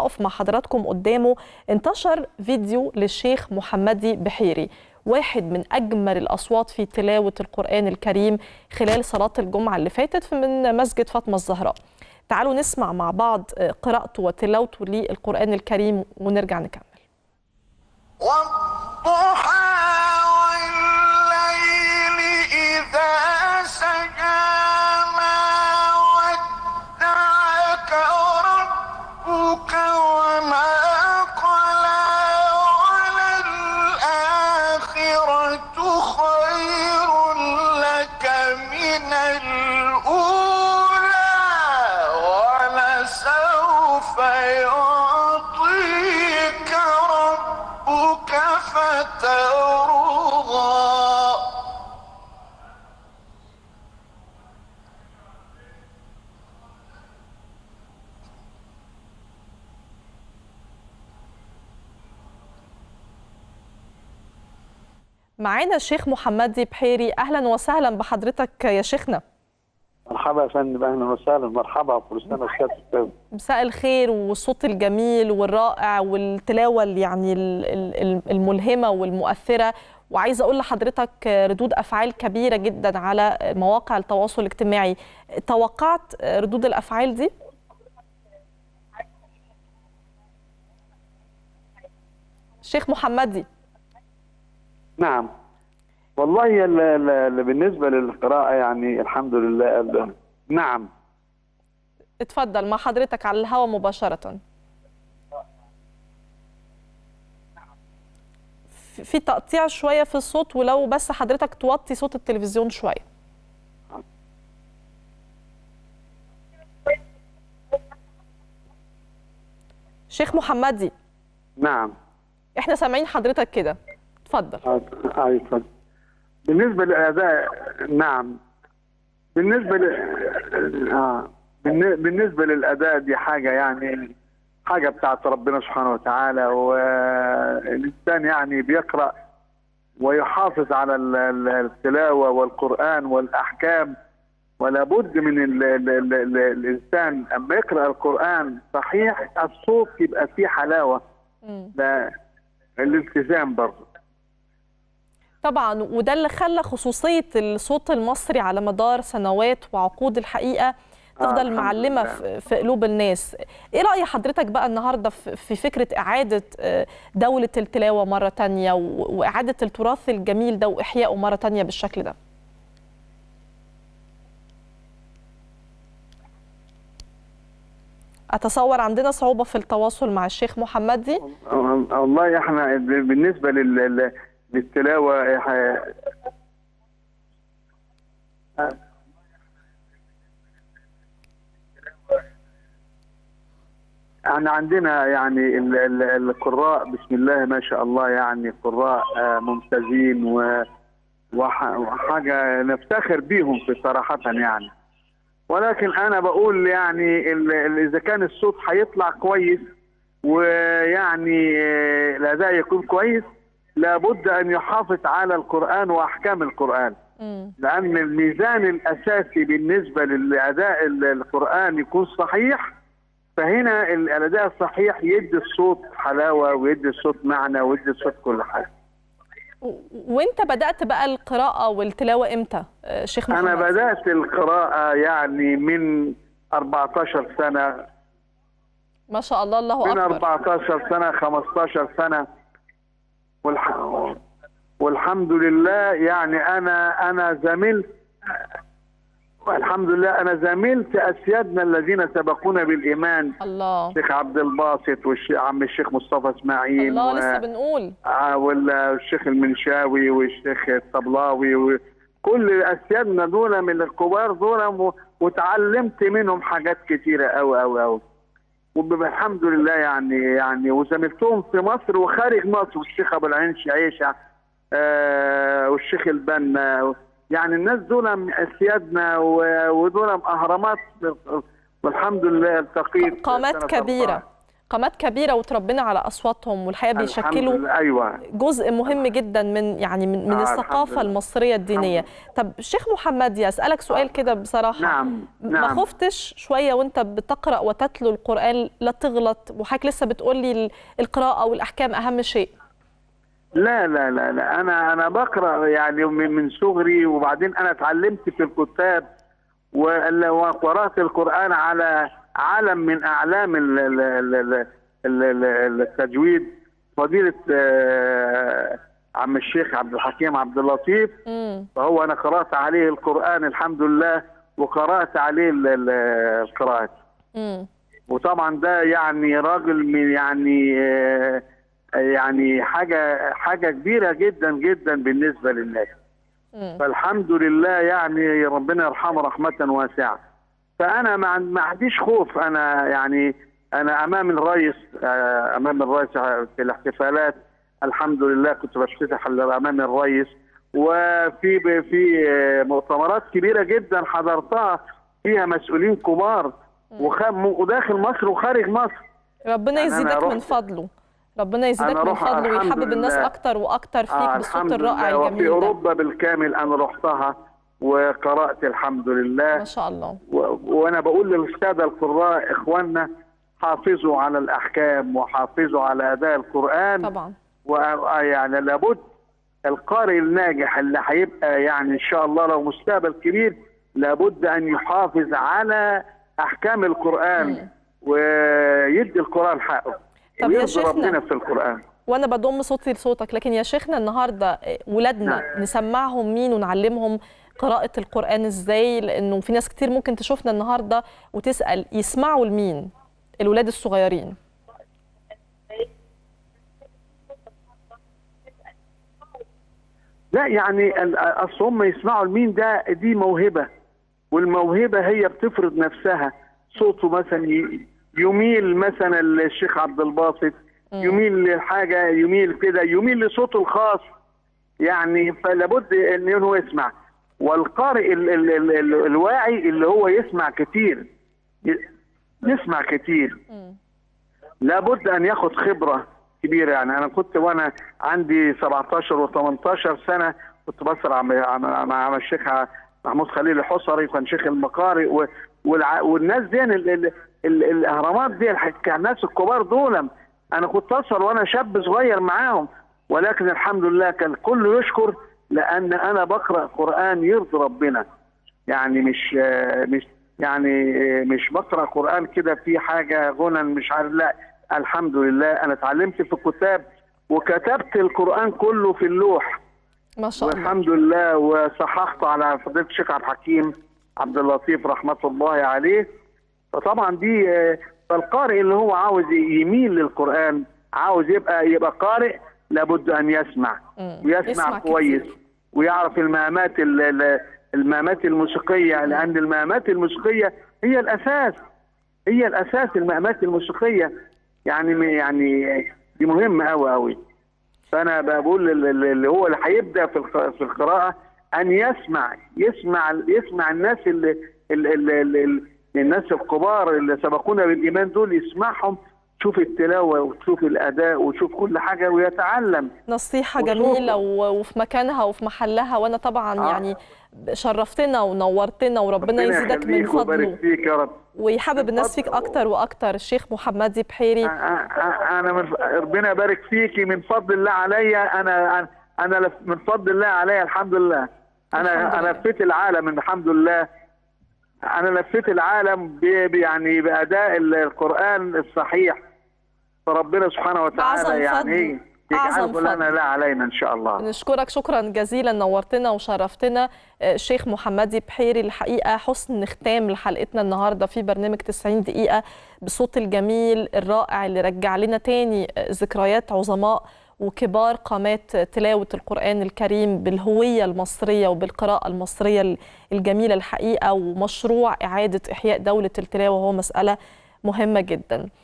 هقف مع حضراتكم قدامه انتشر فيديو للشيخ محمدي بحيري واحد من أجمل الأصوات في تلاوة القرآن الكريم خلال صلاة الجمعة اللي فاتت من مسجد فاطمة الزهراء تعالوا نسمع مع بعض قراءته وتلاوته للقرآن الكريم ونرجع نكمل والضحى والليل إذا سجى ما ودعك ربك وما قلى وللآخرة خير لك من الأولى ولسوف يعطيك ربك فترضى معانا الشيخ محمدي بحيري أهلا وسهلا بحضرتك يا شيخنا مرحبا يا فندم اهلا وسهلا مرحبا كل سنه وسيادتك طيب مساء الخير والصوت الجميل والرائع والتلاوة اللي يعني ال- ال- الملهمة والمؤثرة وعايزة أقول لحضرتك ردود أفعال كبيرة جدا على مواقع التواصل الاجتماعي توقعت ردود الأفعال دي؟ شيخ محمدي نعم والله ال- ال- ال- بالنسبه للقراءه يعني الحمد لله ال- نعم اتفضل مع حضرتك على الهواء مباشرة في- في تقطيع شوية في الصوت ولو بس حضرتك توطي صوت التلفزيون شوية شيخ محمدي نعم احنا سامعين حضرتك كده اتفضل آه، آه، اتفضل. بالنسبه للاداء نعم بالنسبه ل... آه. بالن- بالنسبه للاداء دي حاجه يعني حاجه بتاعت ربنا سبحانه وتعالى والانسان يعني بيقرا ويحافظ على ال- ال- التلاوه والقران والاحكام ولا بد من ال ال ال ال الانسان اما يقرا القران صحيح الصوت يبقى فيه حلاوه مم. ده الالتزام برضه طبعا وده اللي خلى خصوصية الصوت المصري على مدار سنوات وعقود الحقيقة تفضل الحمد معلمة لله. في في قلوب الناس ايه رأي حضرتك بقى النهاردة في في فكرة إعادة آه، دولة التلاوة مرة تانية و- وإعادة التراث الجميل ده وإحيائه مرة تانية بالشكل ده أتصور عندنا صعوبة في التواصل مع الشيخ محمدي والله احنا بالنسبه لل لل- للتلاوه إح- احنا عندنا يعني ال- ال- القراء بسم الله ما شاء الله يعني قراء آه، ممتازين و وح- وحاجه نفتخر بيهم في صراحه يعني ولكن انا بقول يعني ال- ال- اذا كان الصوت هيطلع كويس ويعني آه، الاداء يكون كويس لابد ان يحافظ على القران واحكام القران مم. لان الميزان الاساسي بالنسبه للاداء ال- القران يكون صحيح فهنا ال- الاداء الصحيح يدي الصوت حلاوه ويدي الصوت معنى ويدي الصوت كل حاجه و- وانت بدأت بقى القراءة والتلاوة امتى آه، شيخ محمد انا بدات القراءه يعني من 14 سنه ما شاء الله الله من أكبر 14 سنة 15 سنة والح... والحمد لله يعني أنا أنا زملت الحمد لله أنا زملت أسيادنا الذين سبقونا بالإيمان الله الشيخ عبد الباسط والشيخ عم الشيخ مصطفى إسماعيل الله و- لسه بنقول آه، والشيخ المنشاوي والشيخ الطبلاوي وكل اسيادنا دول من الكبار دول م- وتعلمت منهم حاجات كتيره قوي قوي قوي والحمد لله يعني يعني وزميلتهم في مصر وخارج مصر والشيخ ابو العين شعيشه آه والشيخ البنا يعني الناس دول اسيادنا و- ودول اهرامات والحمد لله التقيت قامات سنة كبيرة قامات كبيره وتربينا على اصواتهم والحقيقه الحمد بيشكلوا لله ايوه جزء مهم جدا من يعني من, من آه، الثقافه الحمد لله. المصريه الدينيه طب شيخ محمد اسالك سؤال كده بصراحه نعم ما نعم خفتش شويه وانت بتقرا وتتلو القران لا تغلط وحضرتك لسه بتقول لي ال- القراءه والاحكام اهم شيء لا لا لا لا انا انا بقرا يعني من من صغري وبعدين انا اتعلمت في الكتاب وال- وقرات القران على علم من اعلام ال- ال- ال- ال- ال- ال- التجويد فضيله آه، عم الشيخ عبد الحكيم عبد اللطيف امم فهو انا قرات عليه القران الحمد لله وقرات عليه ال- ال- القراءات امم وطبعا ده يعني راجل من يعني آه، يعني حاجه حاجه كبيره جدا جدا بالنسبه للناس امم فالحمد لله يعني ربنا يرحمه رحمه واسعه فانا ما عن- ما عنديش خوف انا يعني انا امام الرئيس آه، امام الرئيس في الاحتفالات الحمد لله كنت بفتتح امام الرئيس وفي في آه، مؤتمرات كبيره جدا حضرتها فيها مسؤولين كبار وخم وداخل مصر وخارج مصر ربنا يعني أنا يزيدك من رحت- فضله ربنا يزيدك أنا من رحت- فضله الحمد ويحبب الناس لله. اكتر واكتر فيك آه بالصوت الحمد الرائع لله وفي الجميل ده اوروبا بالكامل انا رحتها وقرات الحمد لله ما شاء الله و- وانا بقول للساده القراء اخواننا حافظوا على الاحكام وحافظوا على اداء القران طبعا ويعني لابد القارئ الناجح اللي هيبقى يعني ان شاء الله لو مستقبل كبير لابد ان يحافظ على احكام القران مم. ويدي القران حقه طب يا ويرضي شيخنا. ربنا في القران وانا بضم صوتي لصوتك لكن يا شيخنا النهارده آه، ولادنا نسمعهم مين ونعلمهم قراءة القرآن ازاي لانه في ناس كتير ممكن تشوفنا النهارده وتسأل يسمعوا لمين الولاد الصغيرين لا يعني ال- اصل هم يسمعوا لمين ده دي موهبه والموهبه هي بتفرض نفسها صوته مثلا ي- يميل مثلا للشيخ عبد الباسط يميل لحاجه يميل كده يميل لصوته الخاص يعني فلابد ان هو يسمع والقارئ ال ال ال ال الواعي اللي هو يسمع كتير ي- يسمع كتير لابد ان ياخد خبره كبيره يعني انا كنت وانا عندي 17 و18 سنه كنت بسرع مع مع- مع الشيخ محمود خليل الحصري وكان شيخ المقارئ و- والع- والناس دي ال- ال- ال- الاهرامات دي الح- الناس الكبار دول انا كنت اصل وانا شاب صغير معاهم ولكن الحمد لله كان كله يشكر لان انا بقرا قران يرضي ربنا يعني مش آه، مش يعني آه، مش بقرا قران كده في حاجه غنى مش عارف لا الحمد لله انا اتعلمت في الكتاب وكتبت القران كله في اللوح ما شاء الله والحمد لله وصححت على فضيله الشيخ عبد الحكيم عبد اللطيف رحمه الله عليه فطبعا دي آه، فالقارئ اللي هو عاوز يميل للقران عاوز يبقى يبقى قارئ لابد ان يسمع مم. ويسمع يسمع كويس كتير. ويعرف المهامات ال- ال- المهامات الموسيقيه لان المهامات الموسيقيه هي الاساس هي الاساس المهامات الموسيقيه يعني يعني دي مهمه قوي قوي فانا بقول لل- لل- اللي هو اللي هيبدا في الق- في القراءه ان يسمع يسمع يسمع الناس اللي اللي اللي اللي الناس الكبار اللي سبقونا بالايمان دول يسمعهم تشوف التلاوه وتشوف الاداء وتشوف كل حاجه ويتعلم نصيحة وصوته. جميلة و- وفي مكانها وفي محلها وأنا طبعا آه. يعني شرفتنا ونورتنا وربنا يزيدك من يخليك ويبارك فضله فيك يا رب ويحبب الناس فيك فضله. أكتر وأكتر الشيخ محمدي بحيري أ- أ- انا من ربنا يبارك فيكي من فضل الله عليا انا أنا- انا لف- من فضل الله عليا الحمد لله الحمد انا انا لله. لفيت العالم الحمد لله انا لفيت العالم ب- ب- يعني باداء القران الصحيح فربنا سبحانه أعظم وتعالى يعني فضل. ايه أعظم يجعله لنا فضل. لا علينا ان شاء الله نشكرك شكرا جزيلا نورتنا وشرفتنا آه، الشيخ محمدي بحيري الحقيقة حسن ختام لحلقتنا النهاردة في برنامج 90 دقيقة بصوت الجميل الرائع اللي رجع لنا تاني آه، ذكريات عظماء وكبار قامات تلاوة القرآن الكريم بالهوية المصرية وبالقراءة المصرية الجميلة الحقيقة ومشروع إعادة إحياء دولة التلاوة وهو مسألة مهمة جدا